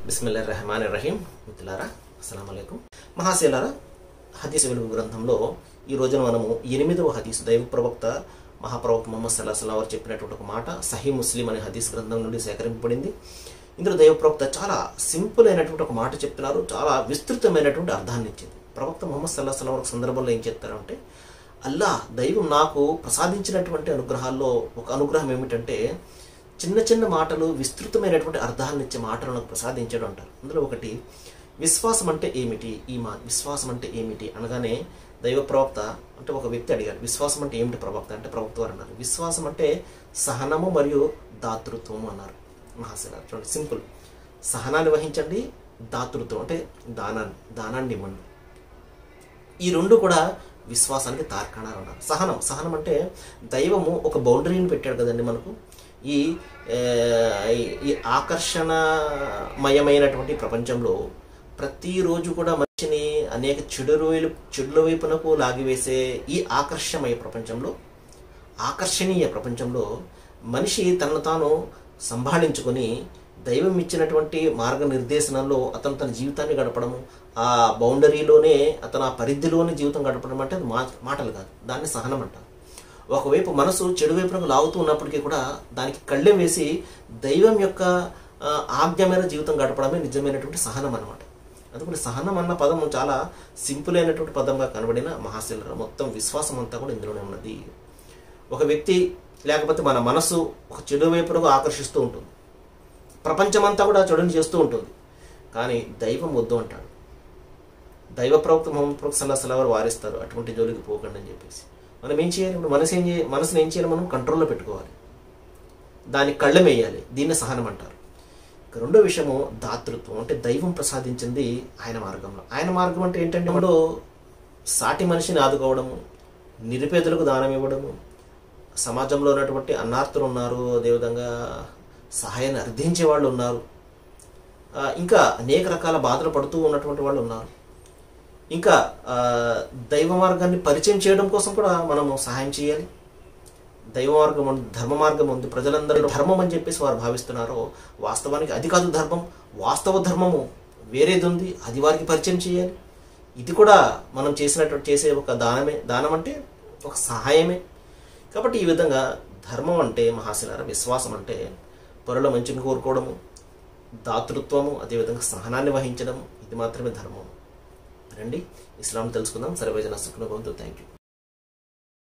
బిస్మిల్లా రెహమాన్ రహీం మిత్రులారా అస్సలం అయికం మహాశీలారా హదీస్ వెలుగు గ్రంథంలో ఈ రోజున మనము ఎనిమిదవ హదీస్ దైవ ప్రవక్త మహాప్రవక్త మొహమ్మద్ సల్లాహ్ సల్లా వారు చెప్పినటువంటి ఒక మాట సహీ ముస్లిం అనే హదీస్ గ్రంథం నుండి సేకరింపబడింది ఇందులో దైవ ప్రవక్త చాలా సింపుల్ అయినటువంటి ఒక మాట చెప్తున్నారు చాలా విస్తృతమైనటువంటి అర్థాన్ని ఇచ్చింది ప్రవక్త మొహమ్మద్ సల్లాహ్ సల్లా వారి సందర్భంలో ఏం చెప్తారంటే అల్లా దైవం నాకు ప్రసాదించినటువంటి అనుగ్రహాల్లో ఒక అనుగ్రహం ఏమిటంటే చిన్న చిన్న మాటలు విస్తృతమైనటువంటి అర్థాలను ఇచ్చే మాటలు నాకు ప్రసాదించడం అంటారు అందులో ఒకటి విశ్వాసం అంటే ఏమిటి ఈ మా విశ్వాసం అంటే ఏమిటి అనగానే దైవ ప్రవక్త అంటే ఒక వ్యక్తి అడిగాడు విశ్వాసం అంటే ఏమిటి ప్రవక్త అంటే ప్రవక్త వారు అన్నారు విశ్వాసం అంటే సహనము మరియు దాతృత్వము అన్నారు మహాశిల చూడండి సింపుల్ సహనాన్ని వహించండి దాతృత్వం అంటే దానాన్ని దానాన్ని ఇవ్వండి ఈ రెండు కూడా విశ్వాసానికి తార్కాణాలు ఉన్నారు సహనం సహనం అంటే దైవము ఒక బౌండరీని పెట్టాడు కదండి మనకు ఈ ఆ, ఈ ఆకర్షణమయమైనటువంటి ప్రపంచంలో ప్రతిరోజు కూడా మనిషిని అనేక చెడు రోజులు చెడుల వైపునకు లాగివేసే ఈ ఆకర్షమయ ప్రపంచంలో ఆకర్షణీయ ప్రపంచంలో మనిషి తనను తాను సంభాళించుకొని దైవం ఇచ్చినటువంటి మార్గనిర్దేశనంలో అతను తన జీవితాన్ని గడపడము ఆ బౌండరీలోనే అతను ఆ పరిధిలోనే జీవితం గడపడం అంటే అది మా మాటలు కాదు దాన్ని సహనం అంటారు ఒకవైపు మనసు చెడు వైపునకు లాగుతూ ఉన్నప్పటికీ కూడా దానికి కళ్ళెం వేసి దైవం యొక్క ఆ, ఆజ్ఞ మీద జీవితం గడపడమే నిజమైనటువంటి సహనం అన్నమాట అందుకని సహనం అన్న పదం చాలా సింపుల్ అయినటువంటి పదంగా కనబడిన మహాశిల మొత్తం విశ్వాసం అంతా కూడా ఇందులోనే ఉన్నది ఒక వ్యక్తి లేకపోతే మన మనసు ఒక చెడు వైపునకు ఆకర్షిస్తూ ఉంటుంది ప్రపంచమంతా కూడా చెడుని చేస్తూ ఉంటుంది కానీ దైవం వద్దు అంటాడు దైవ ప్రవక్త మొహమ్మద్ ప్రవక్త సల్లా సల్లా వారు వారిస్తారు అటువంటి జోలికి పోకండి అని చెప్పేసి మనం ఏం చేయాలి ఇప్పుడు మనసు ఏం చేయాలి మనసుని ఏం చేయాలి మనం కంట్రోల్లో పెట్టుకోవాలి దానికి కళ్ళం వేయాలి దీన్ని సహనం అంటారు ఇక రెండో విషయము దాతృత్వం అంటే దైవం ప్రసాదించింది ఆయన మార్గంలో ఆయన మార్గం అంటే ఏంటంటే ఇప్పుడు సాటి మనిషిని ఆదుకోవడము నిరుపేదలకు దానం ఇవ్వడము సమాజంలో ఉన్నటువంటి అన్నార్థులు ఉన్నారు అదేవిధంగా సహాయాన్ని అర్థించే వాళ్ళు ఉన్నారు ఆ, ఇంకా అనేక రకాల బాధలు పడుతూ ఉన్నటువంటి వాళ్ళు ఉన్నారు ఇంకా ఆ, దైవ మార్గాన్ని పరిచయం చేయడం కోసం కూడా మనము సహాయం చేయాలి దైవ మార్గం ఉంది ధర్మ మార్గం ఉంది ప్రజలందరూ ధర్మం అని చెప్పేసి వారు భావిస్తున్నారో వాస్తవానికి అది కాదు ధర్మం వాస్తవ ధర్మము వేరేది ఉంది అది వారికి పరిచయం చేయాలి ఇది కూడా మనం చేసినటువంటి చేసే ఒక దానమే దానం అంటే ఒక సహాయమే కాబట్టి ఈ విధంగా ధర్మం అంటే మహాశిలార విశ్వాసం అంటే పరుల మంచిని కోరుకోవడము దాతృత్వము అదేవిధంగా సహనాన్ని వహించడం ఇది మాత్రమే ధర్మం రండి ఇస్లాం తెలుసుకుందాం సర్వేజన సుఖనుభవంతో థ్యాంక్ యూ